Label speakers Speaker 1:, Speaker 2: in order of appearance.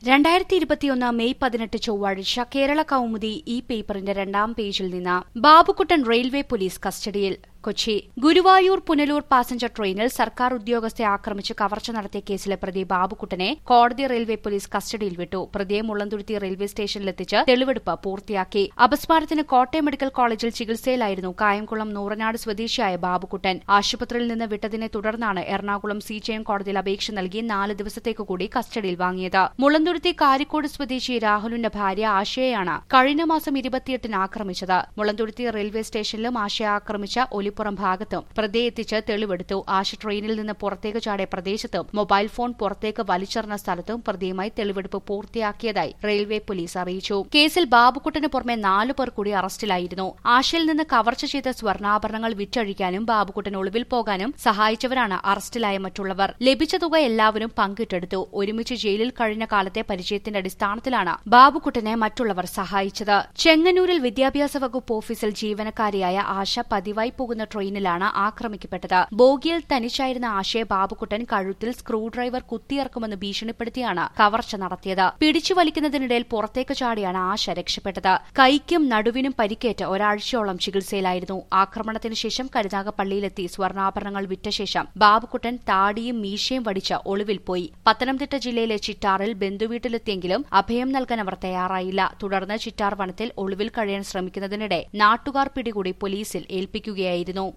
Speaker 1: രണ്ടായിരത്തി ഇരുപത്തിയൊന്ന് മെയ് പതിനെട്ട് ചൊവ്വാഴ്ച കേരള കൗമുദി ഈ പേപ്പറിന്റെ രണ്ടാം പേജിൽ നിന്ന് ബാബുക്കുട്ടൻ റെയിൽവേ പോലീസ് കസ്റ്റഡിയിൽ കൊച്ചി ഗുരുവായൂർ പുനലൂർ പാസഞ്ചർ ട്രെയിനിൽ സർക്കാർ ഉദ്യോഗസ്ഥയെ ആക്രമിച്ച് കവർച്ച നടത്തിയ കേസിലെ പ്രതി ബാബുക്കുട്ടനെ കോടതി റെയിൽവേ പോലീസ് കസ്റ്റഡിയിൽ വിട്ടു പ്രതിയെ മുള്ളന്തുരുത്തി റെയിൽവേ സ്റ്റേഷനിലെത്തിച്ച് തെളിവെടുപ്പ് പൂർത്തിയാക്കി അപസ്മാരത്തിന് കോട്ടയം മെഡിക്കൽ കോളേജിൽ ചികിത്സയിലായിരുന്നു കായംകുളം നൂറനാട് സ്വദേശിയായ ബാബുക്കുട്ടൻ ആശുപത്രിയിൽ നിന്ന് വിട്ടതിനെ തുടർന്നാണ് എറണാകുളം സി ജെ എം കോടതിയിൽ അപേക്ഷ നൽകി നാല് ദിവസത്തേക്ക് കൂടി കസ്റ്റഡിയിൽ വാങ്ങിയത് മുളന്തുരുത്തി കാരിക്കോട് സ്വദേശി രാഹുലിന്റെ ഭാര്യ ആശയെയാണ് കഴിഞ്ഞ മാസം ഇരുപത്തിയെട്ടിന് ആക്രമിച്ചത് മുളന്തുരുത്തി റെയിൽവേ സ്റ്റേഷനിലും ആശയെ ആക്രമിച്ച ഒലിപ്പുറം ഭാഗത്തും പ്രതിയെ എത്തിച്ച് തെളിവെടുത്തു ആശ ട്രെയിനിൽ നിന്ന് പുറത്തേക്ക് ചാടിയ പ്രദേശത്തും മൊബൈൽ ഫോൺ പുറത്തേക്ക് വലിച്ചെറിഞ്ഞ സ്ഥലത്തും പ്രതിയുമായി തെളിവെടുപ്പ് പൂർത്തിയാക്കിയതായി റെയിൽവേ പോലീസ് അറിയിച്ചു കേസിൽ ബാബുക്കുട്ടന് പുറമെ നാലു പേർ കൂടി അറസ്റ്റിലായിരുന്നു ആശയിൽ നിന്ന് കവർച്ച ചെയ്ത സ്വർണ്ണാഭരണങ്ങൾ വിറ്റഴിക്കാനും ബാബുക്കുട്ടൻ ഒളിവിൽ പോകാനും സഹായിച്ചവരാണ് അറസ്റ്റിലായ മറ്റുള്ളവർ ലഭിച്ച തുക എല്ലാവരും പങ്കിട്ടെടുത്തു ഒരുമിച്ച് ജയിലിൽ കഴിഞ്ഞ കാലത്തെ പരിചയത്തിന്റെ അടിസ്ഥാനത്തിലാണ് ബാബുക്കുട്ടനെ മറ്റുള്ളവർ സഹായിച്ചത് ചെങ്ങന്നൂരിൽ വിദ്യാഭ്യാസ വകുപ്പ് ഓഫീസിൽ ജീവനക്കാരിയായ ആശ പതിവായി പോകുന്ന ട്രെയിനിലാണ് ആക്രമിക്കപ്പെട്ടത് ബോഗിയിൽ തനിച്ചായിരുന്ന ആശയെ ബാബുക്കുട്ടൻ കഴുത്തിൽ സ്ക്രൂ ഡ്രൈവർ കുത്തിയിറക്കുമെന്ന് ഭീഷണിപ്പെടുത്തിയാണ് കവർച്ച നടത്തിയത് പിടിച്ചു വലിക്കുന്നതിനിടയിൽ പുറത്തേക്ക് ചാടിയാണ് ആശ രക്ഷപ്പെട്ടത് കൈക്കും നടുവിനും പരിക്കേറ്റ് ഒരാഴ്ചയോളം ചികിത്സയിലായിരുന്നു ആക്രമണത്തിന് ശേഷം കരുനാഗപ്പള്ളിയിലെത്തി സ്വർണ്ണാഭരണങ്ങൾ വിറ്റ ശേഷം ബാബുക്കുട്ടൻ താടിയും മീശയും വടിച്ച് ഒളിവിൽ പോയി പത്തനംതിട്ട ജില്ലയിലെ ചിറ്റാറിൽ ബന്ധുവീട്ടിലെത്തിയെങ്കിലും അഭയം നൽകാൻ അവർ തയ്യാറായില്ല തുടർന്ന് ചിറ്റാർ വനത്തിൽ ഒളിവിൽ കഴിയാൻ ശ്രമിക്കുന്നതിനിടെ നാട്ടുകാർ പിടികൂടി പോലീസിൽ ഏൽപ്പിക്കുകയായിരുന്നു